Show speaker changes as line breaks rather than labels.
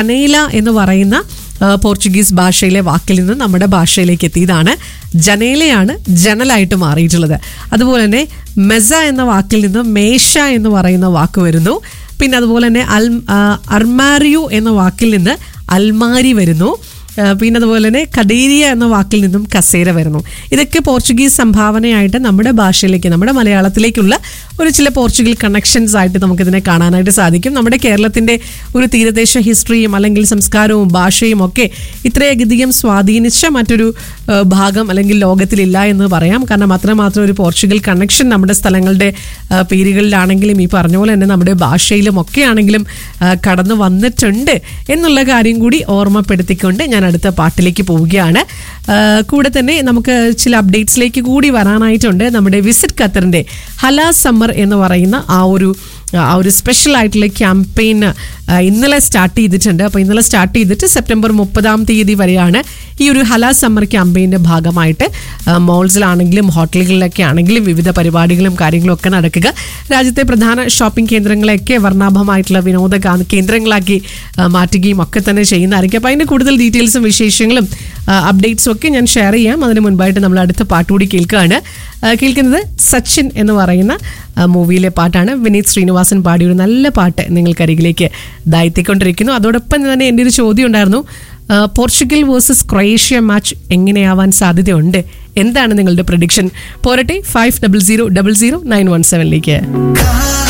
ജനേല എന്ന് പറയുന്ന ആ, പോർച്ചുഗീസ് ഭാഷയിലെ വാക്കിൽ നിന്ന് നമ്മുടെ ഭാഷയിലേക്ക് എത്തിയതാണ് ജനേലയാണ് ജനലായിട്ട് മാറിയിട്ടുള്ളത് അതുപോലെ തന്നെ മെസ എന്ന വാക്കിൽ നിന്ന് മേശ എന്ന് പറയുന്ന വാക്ക് വരുന്നു പിന്നെ അതുപോലെ തന്നെ അൽ ആ, അർമാരിയു എന്ന വാക്കിൽ നിന്ന് അൽമാരി വരുന്നു ആ, പിന്നെ അതുപോലെ തന്നെ കഡേരിയ എന്ന വാക്കിൽ നിന്നും കസേര വരുന്നു ഇതൊക്കെ പോർച്ചുഗീസ് സംഭാവനയായിട്ട് നമ്മുടെ ഭാഷയിലേക്ക് നമ്മുടെ മലയാളത്തിലേക്കുള്ള ഒരു ചില പോർച്ചുഗൽ കണക്ഷൻസ് ആയിട്ട് നമുക്കിതിനെ കാണാനായിട്ട് സാധിക്കും നമ്മുടെ കേരളത്തിൻ്റെ ഒരു തീരദേശ ഹിസ്റ്ററിയും അല്ലെങ്കിൽ സംസ്കാരവും ഭാഷയും ഒക്കെ ഇത്രയധികം സ്വാധീനിച്ച മറ്റൊരു ആ, ഭാഗം അല്ലെങ്കിൽ ലോകത്തിലില്ല എന്ന് പറയാം കാരണം അത്രമാത്രം ഒരു പോർച്ചുഗൽ കണക്ഷൻ നമ്മുടെ സ്ഥലങ്ങളുടെ ആ, പേരുകളിലാണെങ്കിലും ഈ പറഞ്ഞ പോലെ തന്നെ നമ്മുടെ ഭാഷയിലും ഒക്കെ ആണെങ്കിലും ആ, കടന്നു വന്നിട്ടുണ്ട് എന്നുള്ള കാര്യം കൂടി ഓർമ്മപ്പെടുത്തിക്കൊണ്ട് ഞാൻ അടുത്ത പാട്ടിലേക്ക് പോവുകയാണ് ആ, കൂടെ തന്നെ നമുക്ക് ചില അപ്ഡേറ്റ്സിലേക്ക് കൂടി വരാനായിട്ടുണ്ട് നമ്മുടെ വിസിറ്റ് ഖത്തറിൻ്റെ ഹലാ സമ്മർ എന്ന് പറയുന്ന ആ ഒരു ആ ഒരു സ്പെഷ്യൽ ആയിട്ടുള്ള ക്യാമ്പയിൻ ഇന്നലെ സ്റ്റാർട്ട് ചെയ്തിട്ടുണ്ട് അപ്പോൾ ഇന്നലെ സ്റ്റാർട്ട് ചെയ്തിട്ട് സെപ്റ്റംബർ മുപ്പതാം തീയതി വരെയാണ് ഈ ഒരു ഹലാ സമ്മർ ക്യാമ്പയിൻ്റെ ഭാഗമായിട്ട് ആ, മോൾസിലാണെങ്കിലും ഹോട്ടലുകളിലൊക്കെ ആണെങ്കിലും വിവിധ പരിപാടികളും കാര്യങ്ങളും ഒക്കെ നടക്കുക രാജ്യത്തെ പ്രധാന ഷോപ്പിംഗ് കേന്ദ്രങ്ങളെയൊക്കെ വർണ്ണാഭമായിട്ടുള്ള വിനോദ കാ- കേന്ദ്രങ്ങളാക്കി ആ, മാറ്റുകയും ഒക്കെ തന്നെ ചെയ്യുന്നതായിരിക്കും അപ്പോൾ അതിൻ്റെ കൂടുതൽ ഡീറ്റെയിൽസും വിശേഷങ്ങളും അപ്ഡേറ്റ്സും ഒക്കെ ഞാൻ ഷെയർ ചെയ്യാം അതിന് മുൻപായിട്ട് നമ്മൾ അടുത്ത പാട്ടുകൂടി കേൾക്കുകയാണ് ആ, കേൾക്കുന്നത് സച്ചിൻ എന്ന് പറയുന്ന ആ, മൂവിയിലെ പാട്ടാണ് വിനീത് ശ്രീനിവാസൻ പാടിയ ഒരു നല്ല പാട്ട് നിങ്ങൾക്കരികിലേക്ക് ദായിത്തിക്കൊണ്ടിരിക്കുന്നു അതോടൊപ്പം തന്നെ എൻ്റെ ഒരു ചോദ്യം ഉണ്ടായിരുന്നു ആ, പോർച്ചുഗൽ വേഴ്സസ് ക്രൊയേഷ്യ മാച്ച് എങ്ങനെയാവാൻ സാധ്യതയുണ്ട് എന്താണ് നിങ്ങളുടെ പ്രഡിക്ഷൻ പോരട്ടെ five double zero double zero nine one സെവനിലേക്ക്
കാ